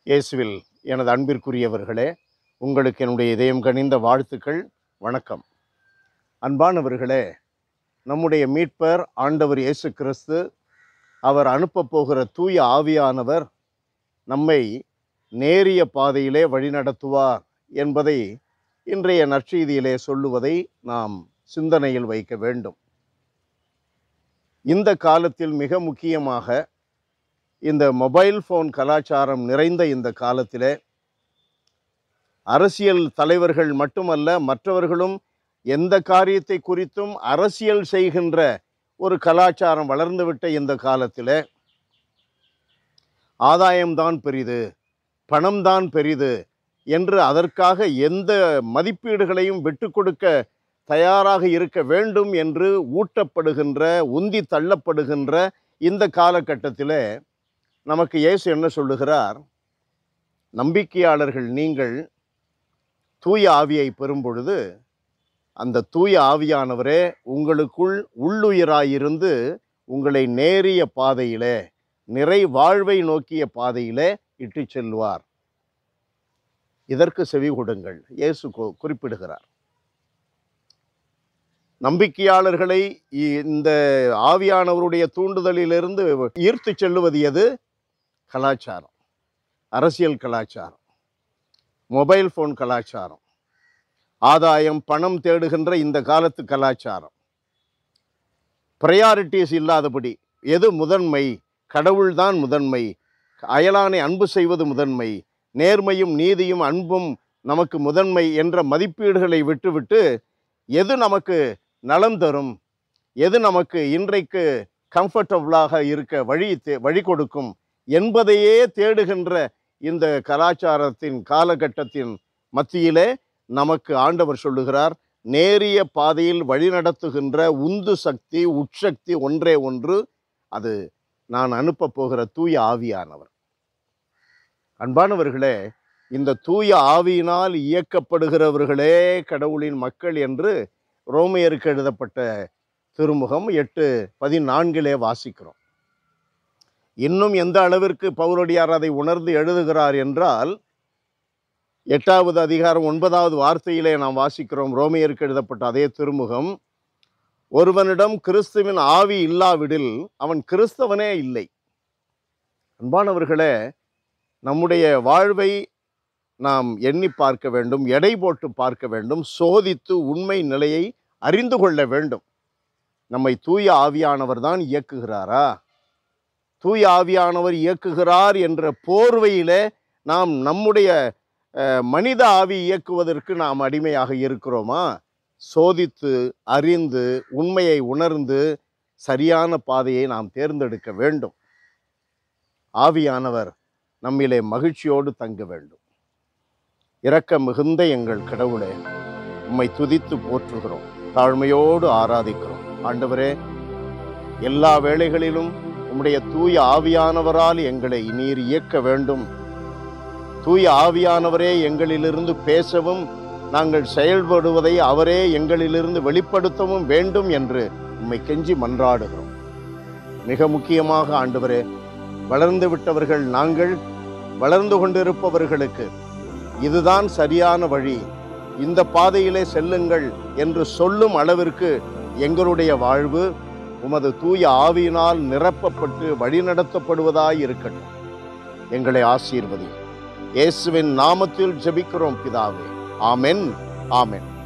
இயேசுவில் எனது அன்பிற்குரியவர்களே உங்களுக்கு என்னுடைய இதயம் கனிந்த வாழ்த்துக்கள் வணக்கம் அன்பானவர்களே நம்முடைய மீட்பர் ஆண்டவர் இயேசு கிறிஸ்து அவர் அனுப்பப் போகிற தூய ஆவியானவர் நம்மை நேரிய பாதையிலே வழிநடத்துவார் என்பதை இன்றைய நற்செய்தியிலே சொல்லுவதை நாம் சிந்தனையில் வைக்க வேண்டும் இந்த காலத்தில் மிக முக்கியமாக இந்த மொபைல் ஃபோன் கலாச்சாரம் நிறைந்த இந்த காலத்திலே அரசியல் தலைவர்கள் மட்டுமல்ல மற்றவர்களும் எந்த காரியத்தை குறித்தும் அரசியல் செய்கின்ற ஒரு கலாச்சாரம் வளர்ந்துவிட்ட இந்த காலத்திலே ஆதாயம்தான் பெரிது பணம்தான் பெரிது என்று அதற்காக எந்த மதிப்பீடுகளையும் விட்டு கொடுக்க தயாராக இருக்க வேண்டும் என்று ஊட்டப்படுகின்ற உந்தி தள்ளப்படுகின்ற இந்த காலகட்டத்திலே நமக்கு இயேசு என்ன சொல்லுகிறார் நம்பிக்கையாளர்கள் நீங்கள் தூய ஆவியை பெறும் பொழுது அந்த தூய ஆவியானவரே உங்களுக்குள் உள்ளுயிராயிருந்து உங்களை நேரிய பாதையிலே நிறை வாழ்வை நோக்கிய பாதையிலே இட்டு செல்வார் இதற்கு செவி கொடுங்கள் இயேசு கு- குறிப்பிடுகிறார் நம்பிக்கையாளர்களை இ- இந்த ஆவியானவருடைய தூண்டுதலிலிருந்து ஈர்த்து செல்லுவது எது கலாச்சாரம் அரசியல் கலாச்சாரம் மொபைல் ஃபோன் கலாச்சாரம் ஆதாயம் பணம் தேடுகின்ற இந்த காலத்து கலாச்சாரம் ப்ரையாரிட்டிஸ் இல்லாதபடி எது முதன்மை கடவுள்தான் முதன்மை அயலானை அன்பு செய்வது முதன்மை நேர்மையும் நீதியும் அன்பும் நமக்கு முதன்மை என்ற மதிப்பீடுகளை விட்டுவிட்டு எது நமக்கு நலம் தரும் எது நமக்கு இன்றைக்கு கம்ஃபர்டபுளாக இருக்க வழி தே- வழி கொடுக்கும் என்பதையே தேடுகின்ற இந்த கலாச்சாரத்தின் காலகட்டத்தின் மத்தியிலே நமக்கு ஆண்டவர் சொல்லுகிறார் நேரிய பாதையில் வழிநடத்துகின்ற உந்து சக்தி உட்சக்தி ஒன்றே ஒன்று அது நான் அனுப்பப் போகிற தூய ஆவியானவர் அன்பானவர்களே இந்த தூய ஆவியினால் இயக்கப்படுகிறவர்களே கடவுளின் மக்கள் என்று ரோமையருக்கு எழுதப்பட்ட திருமுகம் எட்டு பதினான்கிலே வாசிக்கிறோம் இன்னும் எந்த அளவிற்கு பவுலடியார் அதை உணர்ந்து எழுதுகிறார் என்றால் எட்டாவது அதிகாரம் ஒன்பதாவது வார்த்தையிலே நாம் வாசிக்கிறோம் ரோமையருக்கு எழுதப்பட்ட அதே திருமுகம் ஒருவனிடம் கிறிஸ்துவின் ஆவி இல்லாவிடில் அவன் கிறிஸ்தவனே இல்லை அன்பானவர்களே நம்முடைய வாழ்வை நாம் எண்ணி பார்க்க வேண்டும் எடை போட்டு பார்க்க வேண்டும் சோதித்து உண்மை நிலையை அறிந்து கொள்ள வேண்டும் நம்மை தூய ஆவியானவர் தான் இயக்குகிறாரா தூய ஆவியானவர் இயக்குகிறார் என்ற போர்வையிலே நாம் நம்முடைய அஹ், மனித ஆவி இயக்குவதற்கு நாம் அடிமையாக இருக்கிறோமா சோதித்து அறிந்து உண்மையை உணர்ந்து சரியான பாதையை நாம் தேர்ந்தெடுக்க வேண்டும் ஆவியானவர் நம்மிலே மகிழ்ச்சியோடு தங்க வேண்டும் இரக்க மிகுந்த எங்கள் கடவுளே உம்மை துதித்து போற்றுகிறோம் தாழ்மையோடு ஆராதிக்கிறோம் ஆண்டவரே எல்லா வேளைகளிலும் உம்முடைய தூய ஆவியானவரால் எங்களை நீர் இயக்க வேண்டும் தூய ஆவியானவரே எங்களிலிருந்து பேசவும் நாங்கள் செயல்படுவதை அவரே எங்களிலிருந்து வெளிப்படுத்தவும் வேண்டும் என்று உம்மை கெஞ்சி மன்றாடுகிறோம் மிக முக்கியமாக ஆண்டவரே வளர்ந்து விட்டவர்கள் நாங்கள் வளர்ந்து கொண்டிருப்பவர்களுக்கு இதுதான் சரியான வழி இந்த பாதையிலே செல்லுங்கள் என்று சொல்லும் அளவிற்கு எங்களுடைய வாழ்வு உமது தூய ஆவியினால் நிரப்பப்பட்டு வழிநடத்தப்படுவதாய் இருக்கட்டும் எங்களை ஆசீர்வதி இயேசுவின் நாமத்தில் ஜெபிக்கிறோம் பிதாவே ஆமென் ஆமென்